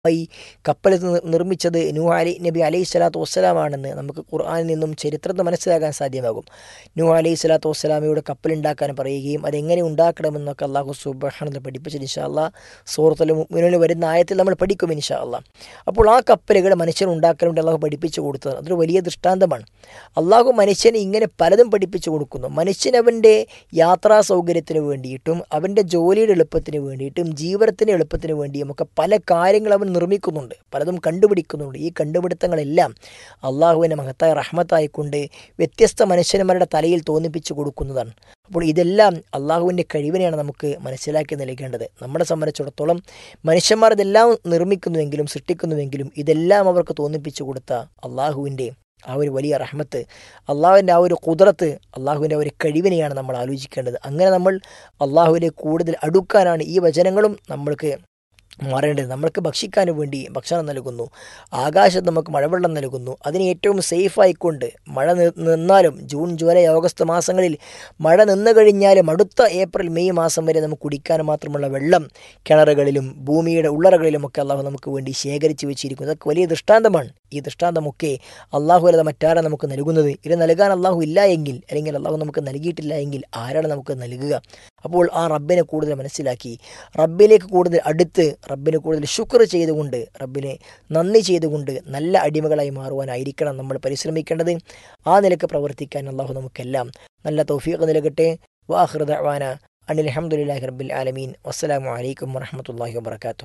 ഈ കപ്പൽ നി- നിർമ്മിച്ചത് നൂ അലി നബി അലൈഹി സ്വലാത്തു വസ്സലാമാണെന്ന് നമുക്ക് ഖുർആനിൽ നിന്നും ചരിത്രത്തിൽ മനസ്സിലാക്കാൻ സാധ്യമാകും നൂ അലൈഹി സ്വലാത്തു വസ്സലാമയോട് കപ്പലുണ്ടാക്കാൻ പറയുകയും അതെങ്ങനെ ഉണ്ടാക്കണമെന്നൊക്കെ അള്ളാഹു സുബാനത് പഠിപ്പിച്ചത് ഇൻഷാ അല്ലാ സൂറത്തുൽ മുന്നിൽ വരുന്ന ആയത്തിൽ നമ്മൾ പഠിക്കും ഇൻഷാ അല്ലാ അപ്പോൾ ആ കപ്പലുകൾ മനുഷ്യൻ ഉണ്ടാക്കാൻ വേണ്ടി അള്ളാഹു പഠിപ്പിച്ചു കൊടുത്തത് അതൊരു വലിയ ദൃഷ്ടാന്തമാണ് അള്ളാഹു മനുഷ്യന് ഇങ്ങനെ പലതും പഠിപ്പിച്ചു കൊടുക്കുന്നു മനുഷ്യൻ അവൻ്റെ യാത്രാ സൗകര്യത്തിന് വേണ്ടിയിട്ടും അവൻ്റെ ജോലിയുടെ എളുപ്പത്തിന് വേണ്ടിയിട്ടും ജീവിതത്തിൻ്റെ എളുപ്പത്തിന് വേണ്ടിയും ഒക്കെ പല കാര്യങ്ങൾ അവൻ നിർമ്മിക്കുന്നുണ്ട് പലതും കണ്ടുപിടിക്കുന്നുണ്ട് ഈ കണ്ടുപിടുത്തങ്ങളെല്ലാം അള്ളാഹുവിൻ്റെ മഹത്തായ റഹ്മത്തായിക്കൊണ്ട് വ്യത്യസ്ത മനുഷ്യന്മാരുടെ തലയിൽ തോന്നിപ്പിച്ചു കൊടുക്കുന്നതാണ് അപ്പോൾ ഇതെല്ലാം അള്ളാഹുവിൻ്റെ കഴിവിനെയാണ് നമുക്ക് മനസ്സിലാക്കി നൽകേണ്ടത് നമ്മളെ സംബന്ധിച്ചിടത്തോളം മനുഷ്യന്മാർ ഇതെല്ലാം നിർമ്മിക്കുന്നുവെങ്കിലും സൃഷ്ടിക്കുന്നുവെങ്കിലും ഇതെല്ലാം അവർക്ക് തോന്നിപ്പിച്ചു കൊടുത്ത അള്ളാഹുവിൻ്റെ ആ ഒരു വലിയ റഹ്മത്ത് അള്ളാഹുവിൻ്റെ ആ ഒരു കുതിരത്ത് അള്ളാഹുവിൻ്റെ ആ ഒരു കഴിവിനെയാണ് നമ്മൾ ആലോചിക്കേണ്ടത് അങ്ങനെ നമ്മൾ അള്ളാഹുവിനെ കൂടുതൽ അടുക്കാനാണ് ഈ വചനങ്ങളും നമ്മൾക്ക് മാറേണ്ടത് നമ്മൾക്ക് ഭക്ഷിക്കാൻ വേണ്ടി ഭക്ഷണം നൽകുന്നു ആകാശത്ത് നമുക്ക് മഴവെള്ളം നൽകുന്നു അതിന് ഏറ്റവും സേഫായിക്കൊണ്ട് മഴ നി- നിന്നാലും ജൂൺ ജൂലൈ ഓഗസ്റ്റ് മാസങ്ങളിൽ മഴ നിന്ന് കഴിഞ്ഞാലും അടുത്ത ഏപ്രിൽ മെയ് മാസം വരെ നമുക്ക് കുടിക്കാൻ മാത്രമുള്ള വെള്ളം കിണറുകളിലും ഭൂമിയുടെ ഉള്ളറകളിലുമൊക്കെ അള്ളാഹു നമുക്ക് വേണ്ടി ശേഖരിച്ച് വെച്ചിരിക്കുന്നു ഇതൊക്കെ വലിയ ദൃഷ്ടാന്തമാണ് ഈ ദൃഷ്ടാന്തമൊക്കെ അള്ളാഹു അല്ലാതെ മറ്റാരാണ് നമുക്ക് നൽകുന്നത് ഇത് നൽകാൻ അള്ളാഹു ഇല്ല എങ്കിൽ അല്ലെങ്കിൽ അള്ളാഹു നമുക്ക് നൽകിയിട്ടില്ല എങ്കിൽ ആരാണ് നമുക്ക് നൽകുക അപ്പോൾ ആ റബ്ബിനെ കൂടുതൽ മനസ്സിലാക്കി റബ്ബിലേക്ക് കൂടുതൽ അടുത്ത് റബ്ബിനെ കൂടുതൽ ശുക്ർ ചെയ്തുകൊണ്ട് റബ്ബിനെ നന്ദി ചെയ്തുകൊണ്ട് നല്ല അടിമകളായി മാറുവാനായിരിക്കണം നമ്മൾ പരിശ്രമിക്കേണ്ടത് ആ നിലക്ക് പ്രവർത്തിക്കാൻ അള്ളാഹു നമുക്കെല്ലാം നല്ല തൗഫീഖ് നൽകട്ടെ വാഹൃദാന അനിൽ അഹമ്മദില്ലാഹി റബ്ബിൽ ആലമീൻ വസ്സലാമു അലൈക്കും വറഹമത്തല്ലാഹി വാബർക്കാത്തു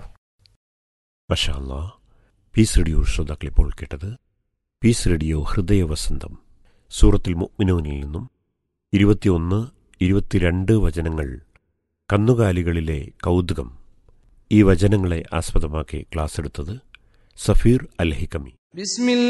മഷാല്ലാ പീസ് റേഡിയോ ശ്രോതാക്കൾ ഇപ്പോൾ കേട്ടത് പീസ് റേഡിയോ ഹൃദയവസന്തം സൂറത്തിൽ മുഅ്മിനൂനിൽ നിന്നും ഇരുപത്തിയൊന്ന് ഇരുപത്തിരണ്ട് വചനങ്ങൾ കന്നുകാലികളിലെ കൗതുകം ഈ വചനങ്ങളെ ആസ്പദമാക്കി ക്ലാസ് എടുത്തത് സഫീർ അൽ ഹിക്കമി بسم الله